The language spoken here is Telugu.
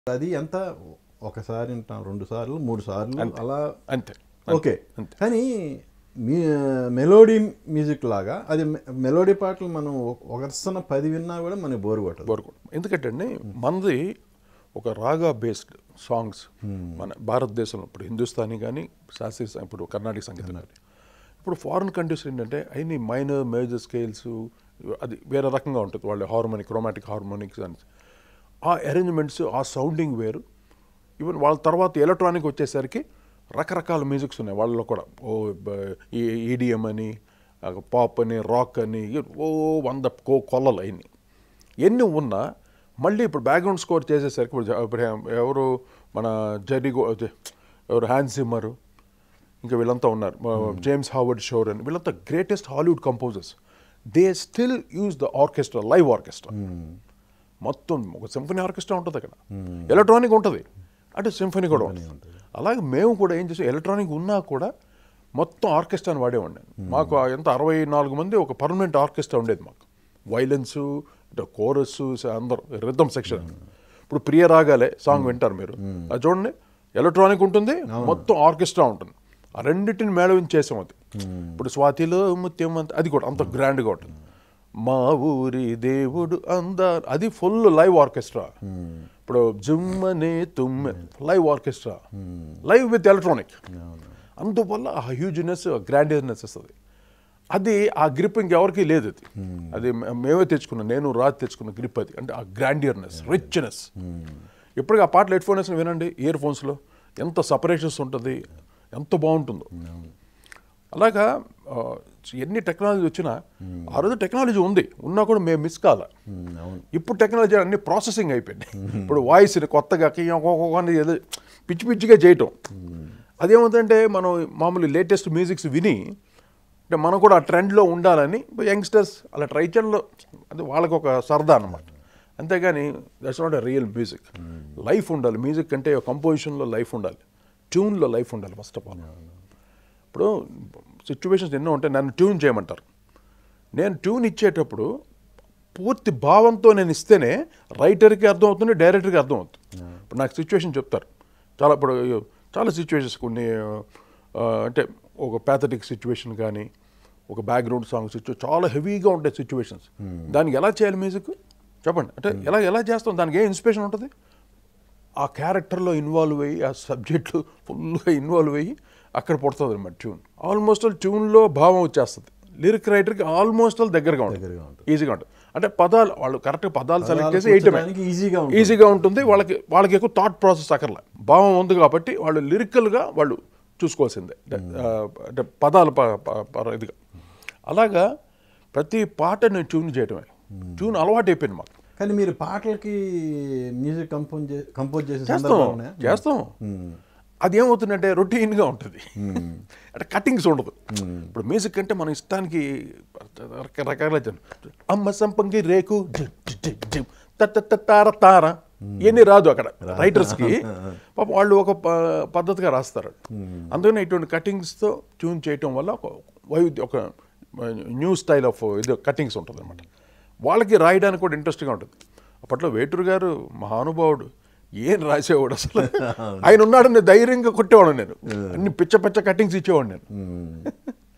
అది ఎంత ఒకసారి వింటాం రెండు సార్లు మూడు సార్లు అలా అంతే ఓకే అంతే. కానీ మీ మెలోడీ మ్యూజిక్ లాగా అది మె- మెలోడీ పాటలు మనం ఒక- ఒక దర్శన పది విన్నా కూడా మనకి బోరు కొట్టదు బోరుకోడు ఎందుకంటే అండి మనది ఒక రాగా బేస్డ్ సాంగ్స్ మన భారతదేశంలో ఇప్పుడు హిందుస్థానీ కానీ శాస్త్రీయ సం- ఇప్పుడు కర్ణాటక సంగీతం కానీ ఇప్పుడు ఫారిన్ కంట్రీస్ ఏంటంటే అన్ని మైనర్ మేజర్ స్కేల్స్ అది వేరే రకంగా ఉంటుంది వాళ్ళ హార్మోనిక్ క్రోమాటిక్ హార్మోనిక్స్ అని ఆ అరేంజ్మెంట్స్ ఆ సౌండింగ్ వేరు ఈవెన్ వాళ్ళ తర్వాత ఎలక్ట్రానిక్ వచ్చేసరికి రకరకాల మ్యూజిక్స్ ఉన్నాయి వాళ్ళలో కూడా ఓ ఈడిఎం అని పాప్ అని రాక్ అని ఓ వంద కో కొల్లలు అయినాయి ఎన్ని ఉన్నా మళ్ళీ ఇప్పుడు బ్యాక్గ్రౌండ్ స్కోర్ చేసేసరికి ఇప్పుడు జ- ఇప్పుడు ఎవరు మన జెర్రీ గో అదే, ఎవరు హ్యాన్స్ సిమ్మరు ఇంకా వీళ్ళంతా ఉన్నారు జేమ్స్ హావర్డ్ షోర్ అని వీళ్ళంతా greatest Hollywood composers they still use the orchestra live orchestra మొత్తం ఒక సింఫనీ ఆర్కెస్ట్రా ఉంటుంది అక్కడ ఎలక్ట్రానిక్ ఉంటుంది అంటే సింఫనీ కూడా ఉంటుంది అలాగే మేము కూడా ఏం చేసాం ఎలక్ట్రానిక్ ఉన్నా కూడా మొత్తం ఆర్కెస్ట్రాని వాడేవాడిని నేను. మాకు ఆ ఎంత అరవై నాలుగు మంది ఒక పర్మనెంట్ ఆర్కెస్ట్రా ఉండేది మాకు వైలెన్స్ కోరస్ అందరూ రిథమ్ సెక్షన్ ఇప్పుడు ప్రియ రాగాలే సాంగ్ వింటారు మీరు అది చూడండి ఎలక్ట్రానిక్ ఉంటుంది మొత్తం ఆర్కెస్ట్రా ఉంటుంది ఆ రెండింటిని మేళవించేసాం అది ఇప్పుడు స్వాతిలో ముత్యం అంత అది కూడా అంత గ్రాండ్గా ఉంటుంది మా ఊరి దేవుడు అంద అది ఫుల్ లైవ్ ఆర్కెస్ట్రా ఇప్పుడు జుమ్మనే తుమ్మె live orchestra live with electronic అందువల్ల ఆ హ్యూజ్నెస్ గ్రాండియర్నెస్ వస్తుంది అది ఆ గ్రిప్ ఇంకెవరికి లేదు అది అది మే- మేమే తెచ్చుకున్నాం నేను రాజు తెచ్చుకున్న గ్రిప్ అది అంటే ఆ గ్రాండియర్నెస్ రిచ్నెస్ ఇప్పటికి ఆ పాటలు హెడ్ ఫోన్స్ వినండి ఇయర్ ఫోన్స్లో ఎంత సపరేషన్స్ ఉంటుంది ఎంత బాగుంటుందో అలాగా ఆ, ఎన్ని టెక్నాలజీ వచ్చినా ఆ రోజు టెక్నాలజీ ఉంది ఉన్నా కూడా మేము మిస్ కాల అవును ఇప్పుడు టెక్నాలజీ అన్ని ప్రాసెసింగ్ అయిపోయింది ఇప్పుడు వాయిస్ కొత్తగా కియ్యం ఒక్కొక్క అని ఏదో పిచ్చి పిచ్చిగా చేయటం అదేమవుతుందంటే మనం మామూలు లేటెస్ట్ మ్యూజిక్స్ విని అంటే మనం కూడా ఆ ట్రెండ్లో ఉండాలని యంగ్స్టర్స్ అలా ట్రై చేయడంలో అది వాళ్ళకి ఒక సరదా అన్నమాట అంతేగాని that's not a real music life ఉండాలి మ్యూజిక్ అంటే కంపోజిషన్లో లైఫ్ ఉండాలి ట్యూన్లో లైఫ్ ఉండాలి ఫస్ట్ ఆఫ్ ఆల్ ఇప్పుడు సిచ్యువేషన్స్ ఎన్నో ఉంటాయి నన్ను ట్యూన్ చేయమంటారు నేను ట్యూన్ ఇచ్చేటప్పుడు పూర్తి భావంతో నేను ఇస్తేనే రైటర్కి అర్థం అవుతుంది డైరెక్టర్కి అర్థం అవుతుంది ఇప్పుడు నాకు సిచ్యువేషన్ చెప్తారు చాలా ఇప్పుడు చాలా సిచ్యువేషన్స్ కొన్ని ఆ, అంటే ఒక ప్యాథటిక్ సిచ్యువేషన్ కానీ ఒక బ్యాక్గ్రౌండ్ సాంగ్ సిచ్యు చాలా హెవీగా ఉంటాయి సిచ్యువేషన్స్ దానికి ఎలా చేయాలి మ్యూజిక్ చెప్పండి అంటే ఎలా ఎలా చేస్తాం దానికి ఏ ఇన్స్పిరేషన్ ఉంటుంది ఆ క్యారెక్టర్లో ఇన్వాల్వ్ అయ్యి ఆ సబ్జెక్టు ఫుల్గా ఇన్వాల్వ్ అయ్యి అక్కడ పుడుతుంది అనమాట ట్యూన్ ఆల్మోస్ట్ ఆల్ ట్యూన్లో భావం వచ్చేస్తుంది లిరిక్ రైటర్కి ఆల్మోస్ట్ ఆల్ దగ్గరగా ఉంటుంది దగ్గరగా ఉంటుంది. ఈజీగా ఉంటుంది అంటే పదాలు వాళ్ళు కరెక్ట్ పదాలు సెలెక్ట్ పదాలు చేసి వేయటమే కూర్చోడానికి ఈజీగా ఉంటుంది. ఈజీగా ఉంటుంది వాళ్ళకి వాళ్ళకి ఎక్కువ థాట్ ప్రాసెస్ అక్కర్లే భావం ఉంది కాబట్టి వాళ్ళు లిరికల్గా వాళ్ళు చూసుకోవాల్సిందే ఆ, అంటే పదాలు ప- ప- ప- ఇదిగా అలాగా ప్రతి పాటని ట్యూన్ చేయటమే ట్యూన్ అలవాటు అయిపోయింది మాకు కానీ మీరు పాటలకి మ్యూజిక్ కంపోజ్ చే కంపోజ్ చేసే చేస్తాం సందర్భాలు ఉన్నాయా? చేస్తాం అది ఏమవుతుందంటే రొటీన్గా ఉంటుంది అంటే కటింగ్స్ ఉండదు ఇప్పుడు మ్యూజిక్ అంటే మన ఇష్టానికి రకరకాల జన్- అమ్మ సంపంగి రేకు జి- జి- జి- జి- త- త- త- తార తార ఇవన్నీ రాదు అక్కడ రైటర్స్కి పాప వాళ్ళు ఒక ప- పద్ధతిగా రాస్తారు అందుకని ఇటువంటి కటింగ్స్తో ట్యూన్ చేయటం వల్ల ఒక వైవిధ్య ఒక న్యూ స్టైల్ ఆఫ్ ఇది కటింగ్స్ ఉంటుంది అనమాట వాళ్ళకి రాయడానికి కూడా ఇంట్రెస్ట్గా ఉంటుంది అప్పట్లో వేటూరు గారు మహానుభావుడు ఏం రాసేవాడు అసలు ఆయన ఉన్నాడని ధైర్యంగా కొట్టేవాడు నేను అన్ని పిచ్చ పిచ్చ కటింగ్స్ ఇచ్చేవాడు నేను